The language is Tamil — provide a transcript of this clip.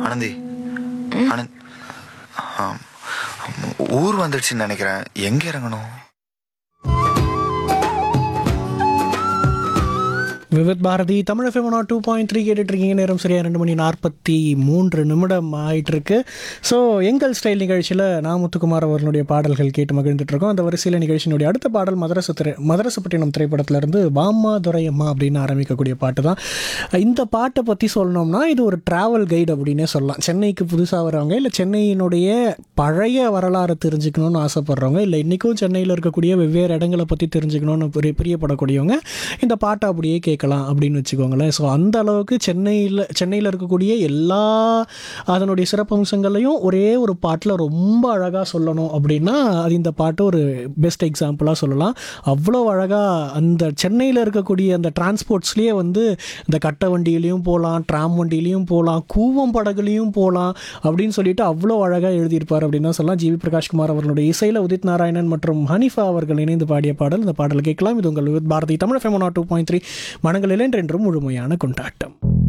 ஆனந்தி ஆனந்த் ஆம். ஊர் வந்துடுச்சுன்னு நினைக்கிறேன் எங்க இறங்கணும் Vividh Bharati Tamil FM one two point three கேட்டுட்டு இருக்கீங்க நேரம் சரியா ரெண்டு மணி நாற்பத்தி மூன்று நிமிடம் ஆயிட்டு இருக்கு ஸோ எங்கள் ஸ்டைல் நிகழ்ச்சியில் நான் முத்துக்குமார் அவர்களுடைய பாடல்கள் கேட்டு மகிழ்ந்துட்டு இருக்கோம் அந்த வரிசையில் நிகழ்ச்சியினுடைய அடுத்த பாடல் மதரச திரை மதரசப்பட்டினம் திரைப்படத்திலிருந்து பாம்மா துரையம்மா அப்படின்னு ஆரம்பிக்கக்கூடிய பாட்டு தான் இந்த பாட்டை பற்றி சொல்லணும்னா இது ஒரு டிராவல் கைடு அப்படின்னே சொல்லலாம் சென்னைக்கு புதுசாக வரவங்க இல்லை சென்னையினுடைய பழைய வரலாறு தெரிஞ்சுக்கணும்னு ஆசைப்படுறவங்க இல்லை இன்றைக்கும் சென்னையில் இருக்கக்கூடிய வெவ்வேறு இடங்களை பற்றி தெரிஞ்சுக்கணும்னு பிரிய பிரியப்படக்கூடியவங்க இந்த பாட்டை அப்படியே கேட்கலாம் அப்படின்னு வச்சுக்கோங்களேன் ஸோ அந்த அளவுக்கு சென்னையில் சென்னையில் இருக்கக்கூடிய எல்லா அதனுடைய சிறப்பம்சங்களையும் ஒரே ஒரு பாட்டில் ரொம்ப அழகாக சொல்லணும் அப்படின்னா அது இந்த பாட்டு ஒரு பெஸ்ட் எக்ஸாம்பிளாக சொல்லலாம் அவ்வளோ அழகாக அந்த சென்னையில் இருக்கக்கூடிய அந்த டிரான்ஸ்போர்ட்ஸ்லேயே வந்து இந்த கட்ட வண்டியிலையும் போகலாம் ட்ராம் வண்டியிலையும் போகலாம் கூவம் படகுலையும் போகலாம் அப்படின்னு சொல்லிட்டு அவ்வளோ அழகாக எழுதியிருப்பார் அப்படின்னு தான் சொல்லலாம் ஜிவி பிரகாஷ்குமார் அவர்களுடைய இசையில் உதித் நாராயணன் மற்றும் ஹனிஃபா அவர்கள் இணைந்து பாடிய பாடல் இந்த பாடல் கேட்கலாம் இது உங்கள் பாரதி தமிழ் ஃபேமனா டூ பாயிண்ட் த்ரீ மனங்களில் என்றென்றும் முழுமையான கொண்டாட்டம்